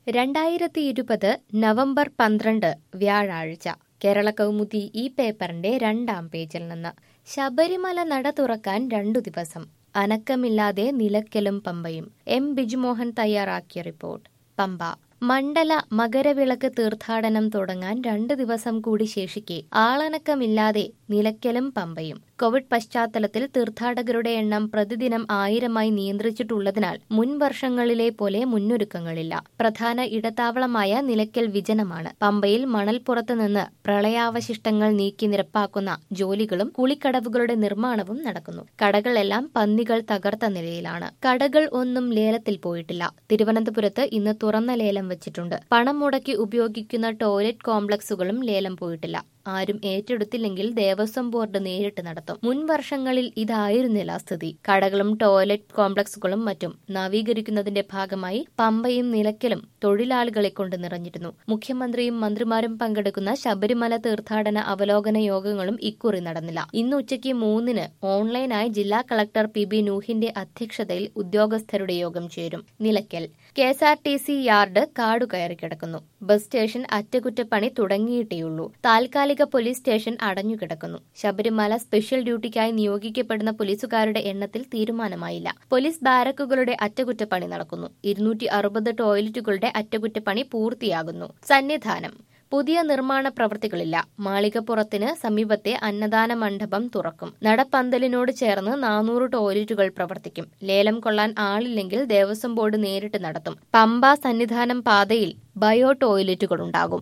രണ്ടായിരത്തി ഇരുപത് നവംബർ പന്ത്രണ്ട് വ്യാഴാഴ്ച കേരള കൗമുദി ഈ പേപ്പറിന്റെ രണ്ടാം പേജിൽ നിന്ന് ശബരിമല നട തുറക്കാൻ രണ്ടു ദിവസം അനക്കമില്ലാതെ നിലയ്ക്കലും പമ്പയും എം ബിജുമോഹൻ തയ്യാറാക്കിയ റിപ്പോർട്ട് പമ്പ മണ്ഡല മകരവിളക്ക് തീർത്ഥാടനം തുടങ്ങാൻ രണ്ട് ദിവസം കൂടി ശേഷിക്കെ ആളനക്കമില്ലാതെ നിലയ്ക്കലും പമ്പയും കോവിഡ് പശ്ചാത്തലത്തിൽ തീർത്ഥാടകരുടെ എണ്ണം പ്രതിദിനം ആയിരമായി നിയന്ത്രിച്ചിട്ടുള്ളതിനാൽ മുൻ വർഷങ്ങളിലെ പോലെ മുന്നൊരുക്കങ്ങളില്ല പ്രധാന ഇടത്താവളമായ നിലയ്ക്കൽ വിജനമാണ് പമ്പയിൽ മണൽപ്പുറത്ത് നിന്ന് പ്രളയാവശിഷ്ടങ്ങൾ നീക്കി നിരപ്പാക്കുന്ന ജോലികളും കുളിക്കടവുകളുടെ നിർമ്മാണവും നടക്കുന്നു കടകളെല്ലാം പന്നികൾ തകർത്ത നിലയിലാണ് കടകൾ ഒന്നും ലേലത്തിൽ പോയിട്ടില്ല തിരുവനന്തപുരത്ത് ഇന്ന് തുറന്ന ലേലം വെച്ചിട്ടുണ്ട് പണം മുടക്കി ഉപയോഗിക്കുന്ന ടോയ്ലറ്റ് കോംപ്ലക്സുകളും ലേലം പോയിട്ടില്ല ആരും ഏറ്റെടുത്തില്ലെങ്കിൽ ദേവസ്വം ബോർഡ് നേരിട്ട് നടത്തും മുൻ വർഷങ്ങളിൽ ഇതായിരുന്നില്ല സ്ഥിതി കടകളും ടോയ്ലറ്റ് കോംപ്ലക്സുകളും മറ്റും നവീകരിക്കുന്നതിന്റെ ഭാഗമായി പമ്പയും നിലയ്ക്കലും തൊഴിലാളികളെ കൊണ്ട് നിറഞ്ഞിരുന്നു മുഖ്യമന്ത്രിയും മന്ത്രിമാരും പങ്കെടുക്കുന്ന ശബരിമല തീർത്ഥാടന അവലോകന യോഗങ്ങളും ഇക്കുറി നടന്നില്ല ഇന്ന് ഉച്ചയ്ക്ക് മൂന്നിന് ഓൺലൈനായി ജില്ലാ കളക്ടർ പി ബി നൂഹിന്റെ അധ്യക്ഷതയിൽ ഉദ്യോഗസ്ഥരുടെ യോഗം ചേരും Nilakkal K S R T C yard കാടുകയറി കിടക്കുന്നു ബസ് സ്റ്റേഷൻ അറ്റകുറ്റപ്പണി തുടങ്ങിയിട്ടേയുള്ളൂ താൽക്കാലിക പോലീസ് സ്റ്റേഷൻ അടഞ്ഞുകിടക്കുന്നു ശബരിമല സ്പെഷ്യൽ ഡ്യൂട്ടിക്കായി നിയോഗിക്കപ്പെടുന്ന പോലീസുകാരുടെ എണ്ണത്തിൽ തീരുമാനമായില്ല പോലീസ് ബാരക്കുകളുടെ അറ്റകുറ്റപ്പണി നടക്കുന്നു ഇരുന്നൂറ്റി അറുപത് ടോയ്ലറ്റുകളുടെ അറ്റകുറ്റപ്പണി പൂർത്തിയാകുന്നു സന്നിധാനം പുതിയ നിർമ്മാണ പ്രവൃത്തികളില്ല മാളികപ്പുറത്തിന് സമീപത്തെ അന്നദാന മണ്ഡപം തുറക്കും നടപ്പന്തലിനോട് ചേർന്ന് നാനൂറ് ടോയ്ലറ്റുകൾ പ്രവർത്തിക്കും ലേലം കൊള്ളാൻ ആളില്ലെങ്കിൽ ദേവസ്വം ബോർഡ് നേരിട്ട് നടത്തും പമ്പ സന്നിധാനം പാതയിൽ ബയോ ടോയ്ലറ്റുകളുണ്ടാകും